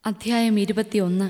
അധ്യായം ഇരുപത്തിയൊന്ന്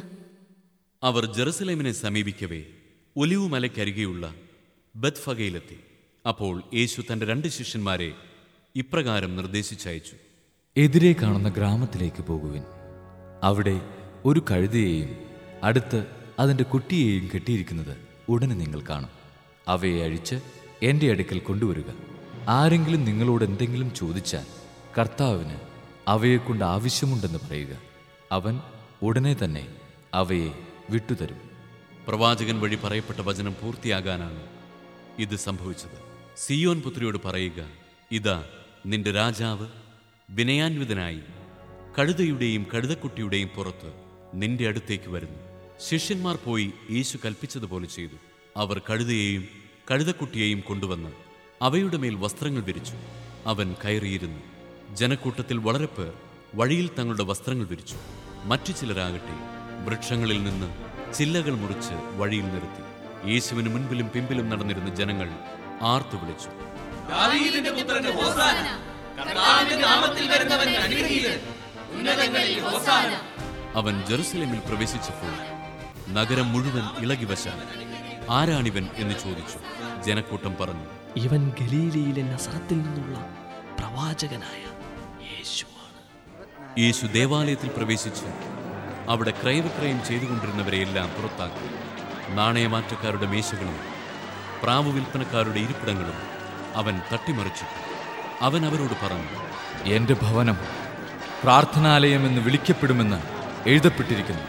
അവർ ജെറുസലേമിനെ സമീപിക്കവേ ഒലിവു മലയ്ക്കരികെയുള്ള ബത്ഫഗയിലെത്തി അപ്പോൾ യേശു തന്റെ രണ്ട് ശിഷ്യന്മാരെ ഇപ്രകാരം നിർദ്ദേശിച്ചയച്ചു എതിരെ കാണുന്ന ഗ്രാമത്തിലേക്ക് പോകുവിൻ അവിടെ ഒരു കഴുതയെയും അടുത്ത് അതിൻ്റെ കുട്ടിയെയും കെട്ടിയിരിക്കുന്നത് ഉടനെ നിങ്ങൾ കാണും അവയെ അഴിച്ച് എൻ്റെ അടുക്കൽ കൊണ്ടുവരിക ആരെങ്കിലും നിങ്ങളോട് എന്തെങ്കിലും ചോദിച്ചാൽ കർത്താവിന് അവയെക്കൊണ്ട് ആവശ്യമുണ്ടെന്ന് പറയുക അവൻ ഉടനെ തന്നെ അവയെ വിട്ടുതരും പ്രവാചകൻ വഴി പറയപ്പെട്ട വചനം പൂർത്തിയാകാനാണ് ഇത് സംഭവിച്ചത് സിയോൻ പുത്രിയോട് പറയുക ഇതാ നിന്റെ രാജാവ് വിനയാന്വിതനായി കഴുതയുടെയും കഴുതക്കുട്ടിയുടെയും പുറത്ത് നിന്റെ അടുത്തേക്ക് വരുന്നു ശിഷ്യന്മാർ പോയി യേശു കൽപ്പിച്ചതുപോലെ ചെയ്തു അവർ കഴുതയെയും കഴുതക്കുട്ടിയെയും കൊണ്ടുവന്ന് അവയുടെ മേൽ വസ്ത്രങ്ങൾ വിരിച്ചു അവൻ കയറിയിരുന്നു ജനക്കൂട്ടത്തിൽ വളരെ പേർ വഴിയിൽ തങ്ങളുടെ വസ്ത്രങ്ങൾ വിരിച്ചു മറ്റു ചിലരാകട്ടെ വൃക്ഷങ്ങളിൽ നിന്ന് ചില്ലകൾ മുറിച്ച് വഴിയിൽ നിർത്തി യേശുവിന് മുൻപിലും പിമ്പിലും നടന്നിരുന്ന ജനങ്ങൾ ആർത്തു വിളിച്ചു ദാവീദിന്റെ പുത്രന് ഹോസാന കർത്താവിന്റെ നാമത്തിൽ വരുന്നവൻ അനുഗ്രഹീതൻ ഉന്നതങ്ങളിൽ ഹോസാന അവൻ ജെറുസലേമിൽ പ്രവേശിച്ചപ്പോൾ നഗരം മുഴുവൻ ഇളകി വശാൻ ആരാണിവൻ എന്ന് ചോദിച്ചു ജനക്കൂട്ടം പറഞ്ഞു ഇവൻ ഗലീലയിലെ നസറത്തിൽ നിന്നുള്ള പ്രവാചകനായ യേശുവാണ് യേശു ദേവാലയത്തിൽ പ്രവേശിച്ച് അവിടെ ക്രയവിക്രയം ചെയ്തുകൊണ്ടിരുന്നവരെയെല്ലാം പുറത്താക്കി നാണയമാറ്റക്കാരുടെ മേശകളും പ്രാവ് വിൽപ്പനക്കാരുടെ ഇരിപ്പിടങ്ങളും അവൻ തട്ടിമറിച്ചു അവൻ അവരോട് പറഞ്ഞു എൻ്റെ ഭവനം പ്രാർത്ഥനാലയമെന്ന് വിളിക്കപ്പെടുമെന്ന് എഴുതപ്പെട്ടിരിക്കുന്നു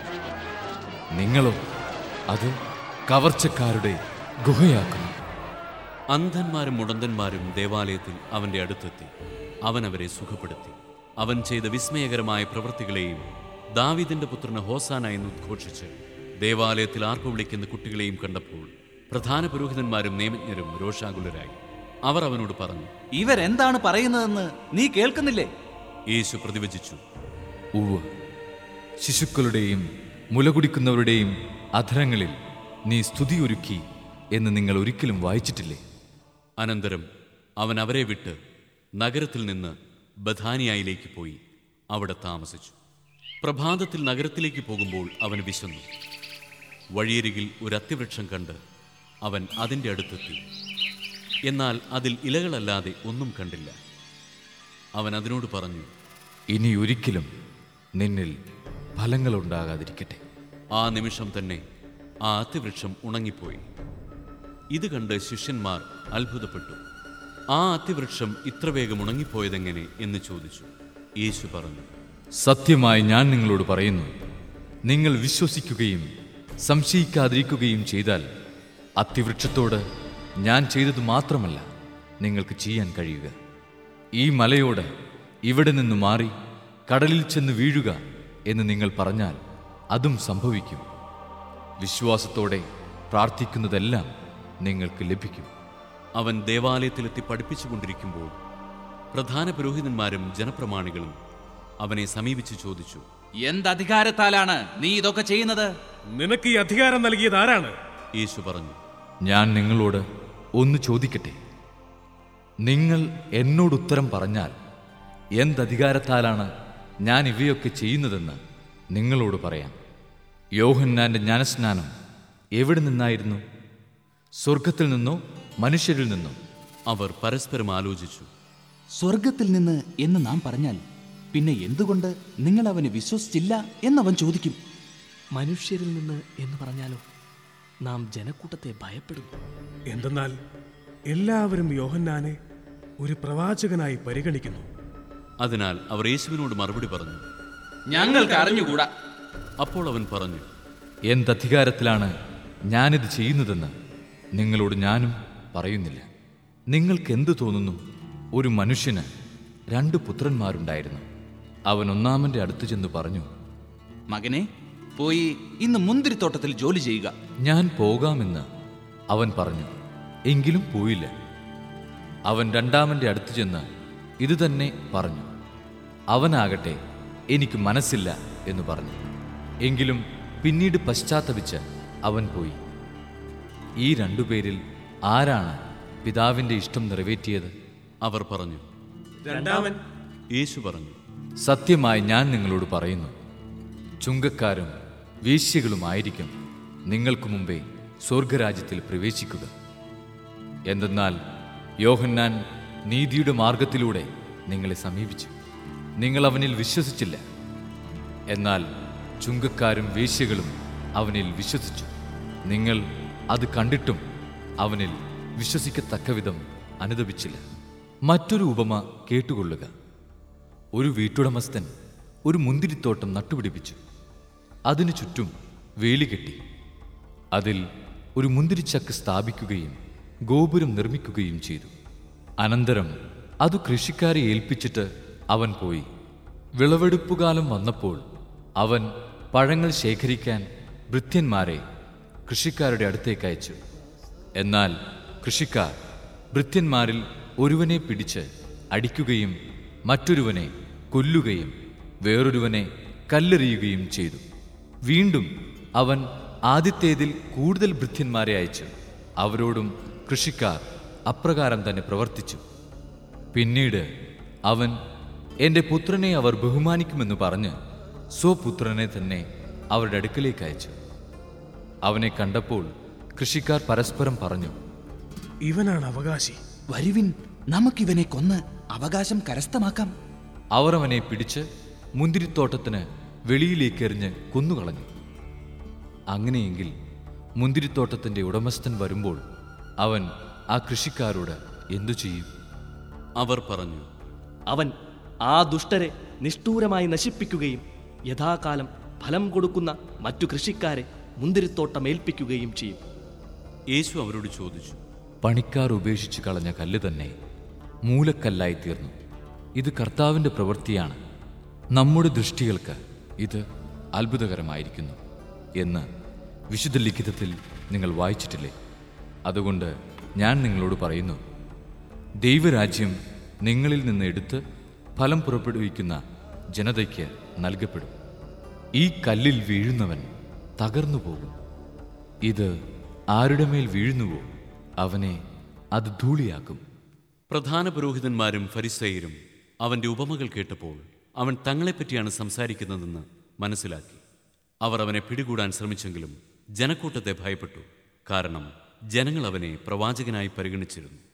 നിങ്ങളോ അത് കവർച്ചക്കാരുടെ ഗുഹയാക്കുന്നു അന്ധന്മാരും മുടന്തന്മാരും ദേവാലയത്തിൽ അവന്റെ അടുത്തെത്തി അവൻ അവരെ സുഖപ്പെടുത്തി അവൻ ചെയ്ത വിസ്മയകരമായ പ്രവൃത്തികളെയും ദാവിദിന്റെ പുത്രന് ഹോസാന എന്ന് ഉദ്ഘോഷിച്ച് ദേവാലയത്തിൽ ആർപ്പ് വിളിക്കുന്ന കുട്ടികളെയും കണ്ടപ്പോൾ പ്രധാന പുരോഹിതന്മാരും നിയമജ്ഞരും രോഷാകുലരായി അവർ അവനോട് പറഞ്ഞു ഇവരെന്താണ് പറയുന്നതെന്ന് നീ കേൾക്കുന്നില്ലേ യേശു പ്രതിവചിച്ചു ഉവ് ശിശുക്കളുടെയും മുലകുടിക്കുന്നവരുടെയും അധരങ്ങളിൽ നീ സ്തുതിയൊരുക്കി എന്ന് നിങ്ങൾ ഒരിക്കലും വായിച്ചിട്ടില്ലേ അനന്തരം അവൻ അവരെ വിട്ട് നഗരത്തിൽ നിന്ന് ബഥാനിയായിലേക്ക് പോയി അവിടെ താമസിച്ചു പ്രഭാതത്തിൽ നഗരത്തിലേക്ക് പോകുമ്പോൾ അവൻ വിശന്നു വഴിയരികിൽ ഒരു അത്തിവൃക്ഷം കണ്ട് അവൻ അതിൻ്റെ അടുത്തെത്തി എന്നാൽ അതിൽ ഇലകളല്ലാതെ ഒന്നും കണ്ടില്ല അവൻ അതിനോട് പറഞ്ഞു ഇനി ഒരിക്കലും നിന്നിൽ ഫലങ്ങളുണ്ടാകാതിരിക്കട്ടെ ആ നിമിഷം തന്നെ ആ അത്തിവൃക്ഷം ഉണങ്ങിപ്പോയി ഇത് കണ്ട് ശിഷ്യന്മാർ അത്ഭുതപ്പെട്ടു ആ അത്തിവൃക്ഷം ഇത്ര വേഗം ഉണങ്ങിപ്പോയതെങ്ങനെ എന്ന് ചോദിച്ചു യേശു പറഞ്ഞു സത്യമായി ഞാൻ നിങ്ങളോട് പറയുന്നു നിങ്ങൾ വിശ്വസിക്കുകയും സംശയിക്കാതിരിക്കുകയും ചെയ്താൽ അത്തിവൃക്ഷത്തോട് ഞാൻ ചെയ്തത് മാത്രമല്ല നിങ്ങൾക്ക് ചെയ്യാൻ കഴിയുക ഈ മലയോട് ഇവിടെ നിന്ന് മാറി കടലിൽ ചെന്ന് വീഴുക എന്ന് നിങ്ങൾ പറഞ്ഞാൽ അതും സംഭവിക്കും വിശ്വാസത്തോടെ പ്രാർത്ഥിക്കുന്നതെല്ലാം നിങ്ങൾക്ക് ലഭിക്കും അവൻ ദേവാലയത്തിലെത്തി പഠിപ്പിച്ചുകൊണ്ടിരിക്കുമ്പോൾ പ്രധാന പുരോഹിതന്മാരും ജനപ്രമാണികളും അവനെ സമീപിച്ച് ചോദിച്ചു എന്തധികാരത്താലാണ് നീ ഇതൊക്കെ ചെയ്യുന്നത് നിനക്ക് ഈ അധികാരം നൽകിയത് ആരാണ് യേശു പറഞ്ഞു ഞാൻ നിങ്ങളോട് ഒന്ന് ചോദിക്കട്ടെ നിങ്ങൾ എന്നോട് ഉത്തരം പറഞ്ഞാൽ എന്തധികാരത്താലാണ് ഞാൻ ഇവയൊക്കെ ചെയ്യുന്നതെന്ന് നിങ്ങളോട് പറയാം യോഹന്നാന്റെ ജ്ഞാനസ്നാനം എവിടെ നിന്നായിരുന്നു സ്വർഗത്തിൽ നിന്നോ മനുഷ്യരിൽ നിന്നോ അവർ പരസ്പരം ആലോചിച്ചു സ്വർഗത്തിൽ നിന്ന് എന്ന് നാം പറഞ്ഞാൽ പിന്നെ എന്തുകൊണ്ട് നിങ്ങൾ അവനെ വിശ്വസിച്ചില്ല എന്നവൻ ചോദിക്കും മനുഷ്യരിൽ നിന്ന് എന്ന് പറഞ്ഞാലോ നാം ജനക്കൂട്ടത്തെ ഭയപ്പെടുന്നു എന്തെന്നാൽ എല്ലാവരും യോഹന്നാനെ ഒരു പ്രവാചകനായി പരിഗണിക്കുന്നു അതിനാൽ അവർ യേശുവിനോട് മറുപടി പറഞ്ഞു ഞങ്ങൾക്ക് അറിഞ്ഞുകൂടാ അപ്പോൾ അവൻ പറഞ്ഞു എന്തധികാരത്തിലാണ് ഞാനിത് ചെയ്യുന്നതെന്ന് നിങ്ങളോട് ഞാനും പറയുന്നില്ല നിങ്ങൾക്ക് എന്തു തോന്നുന്നു ഒരു മനുഷ്യന് രണ്ട് പുത്രന്മാരുണ്ടായിരുന്നു അവൻ ഒന്നാമന്റെ അടുത്ത് ചെന്ന് പറഞ്ഞു മകനെ പോയി ഇന്ന് മുന്തിരിത്തോട്ടത്തിൽ ജോലി ചെയ്യുക ഞാൻ പോകാമെന്ന് അവൻ പറഞ്ഞു എങ്കിലും പോയില്ല അവൻ രണ്ടാമന്റെ അടുത്ത് ചെന്ന് ഇതുതന്നെ പറഞ്ഞു അവനാകട്ടെ എനിക്ക് മനസ്സില്ല എന്ന് പറഞ്ഞു എങ്കിലും പിന്നീട് പശ്ചാത്തപിച്ച് അവൻ പോയി ഈ രണ്ടുപേരിൽ ആരാണ് പിതാവിൻ്റെ ഇഷ്ടം നിറവേറ്റിയത് അവർ പറഞ്ഞു രണ്ടാമൻ യേശു പറഞ്ഞു സത്യമായി ഞാൻ നിങ്ങളോട് പറയുന്നു ചുങ്കക്കാരും വേശ്യകളുമായിരിക്കും നിങ്ങൾക്ക് മുമ്പേ സ്വർഗരാജ്യത്തിൽ പ്രവേശിക്കുക എന്തെന്നാൽ യോഹന്നാൻ നീതിയുടെ മാർഗത്തിലൂടെ നിങ്ങളെ സമീപിച്ചു നിങ്ങൾ അവനിൽ വിശ്വസിച്ചില്ല എന്നാൽ ചുങ്കക്കാരും വേശ്യകളും അവനിൽ വിശ്വസിച്ചു നിങ്ങൾ അത് കണ്ടിട്ടും അവനിൽ വിശ്വസിക്കത്തക്കവിധം അനുദപിച്ചില്ല മറ്റൊരു ഉപമ കേട്ടുകൊള്ളുക ഒരു വീട്ടുടമസ്ഥൻ ഒരു മുന്തിരിത്തോട്ടം നട്ടുപിടിപ്പിച്ചു അതിനു ചുറ്റും വേലി കെട്ടി അതിൽ ഒരു മുന്തിരിച്ചക്ക് സ്ഥാപിക്കുകയും ഗോപുരം നിർമ്മിക്കുകയും ചെയ്തു അനന്തരം അത് കൃഷിക്കാരെ ഏൽപ്പിച്ചിട്ട് അവൻ പോയി വിളവെടുപ്പുകാലം വന്നപ്പോൾ അവൻ പഴങ്ങൾ ശേഖരിക്കാൻ ഭൃത്യന്മാരെ കൃഷിക്കാരുടെ അടുത്തേക്ക് അയച്ചു എന്നാൽ കൃഷിക്കാർ ഭൃത്യന്മാരിൽ ഒരുവനെ പിടിച്ച് അടിക്കുകയും മറ്റൊരുവനെ കൊല്ലുകയും വേറൊരുവനെ കല്ലെറിയുകയും ചെയ്തു വീണ്ടും അവൻ ആദ്യത്തേതിൽ കൂടുതൽ ഭൃത്യന്മാരെ അയച്ചു അവരോടും കൃഷിക്കാർ അപ്രകാരം തന്നെ പ്രവർത്തിച്ചു പിന്നീട് അവൻ എൻ്റെ പുത്രനെ അവർ ബഹുമാനിക്കുമെന്ന് പറഞ്ഞ് സ്വപുത്രനെ തന്നെ അവരുടെ അടുക്കലേക്ക് അയച്ചു അവനെ കണ്ടപ്പോൾ കൃഷിക്കാർ പരസ്പരം പറഞ്ഞു ഇവനാണ് അവകാശി വരുവിൻ നമുക്കിവനെ കൊന്ന് അവകാശം കരസ്ഥമാക്കാം അവർ അവനെ പിടിച്ച് മുന്തിരിത്തോട്ടത്തിന് വെളിയിലേക്ക് എറിഞ്ഞ് കൊന്നുകളഞ്ഞു അങ്ങനെയെങ്കിൽ മുന്തിരിത്തോട്ടത്തിന്റെ ഉടമസ്ഥൻ വരുമ്പോൾ അവൻ ആ കൃഷിക്കാരോട് എന്തു ചെയ്യും അവർ പറഞ്ഞു അവൻ ആ ദുഷ്ടരെ നിഷ്ഠൂരമായി നശിപ്പിക്കുകയും യഥാകാലം ഫലം കൊടുക്കുന്ന മറ്റു കൃഷിക്കാരെ മുന്തിരിത്തോട്ടം ഏൽപ്പിക്കുകയും ചെയ്യും യേശു അവരോട് ചോദിച്ചു പണിക്കാർ ഉപേക്ഷിച്ച് കളഞ്ഞ കല്ല് തന്നെ മൂലക്കല്ലായി തീർന്നു ഇത് കർത്താവിൻ്റെ പ്രവൃത്തിയാണ് നമ്മുടെ ദൃഷ്ടികൾക്ക് ഇത് അത്ഭുതകരമായിരിക്കുന്നു എന്ന് വിശുദ്ധ ലിഖിതത്തിൽ നിങ്ങൾ വായിച്ചിട്ടില്ലേ അതുകൊണ്ട് ഞാൻ നിങ്ങളോട് പറയുന്നു ദൈവരാജ്യം നിങ്ങളിൽ നിന്ന് എടുത്ത് ഫലം പുറപ്പെടുവിക്കുന്ന ജനതയ്ക്ക് നൽകപ്പെടും ഈ കല്ലിൽ വീഴുന്നവൻ തകർന്നു പോകും ഇത് ആരുടെ മേൽ വീഴുന്നുവോ അവനെ അത് ധൂളിയാക്കും പ്രധാന പുരോഹിതന്മാരും ഫരിസയരും അവന്റെ ഉപമകൾ കേട്ടപ്പോൾ അവൻ തങ്ങളെപ്പറ്റിയാണ് സംസാരിക്കുന്നതെന്ന് മനസ്സിലാക്കി അവർ അവനെ പിടികൂടാൻ ശ്രമിച്ചെങ്കിലും ജനക്കൂട്ടത്തെ ഭയപ്പെട്ടു കാരണം ജനങ്ങൾ അവനെ പ്രവാചകനായി പരിഗണിച്ചിരുന്നു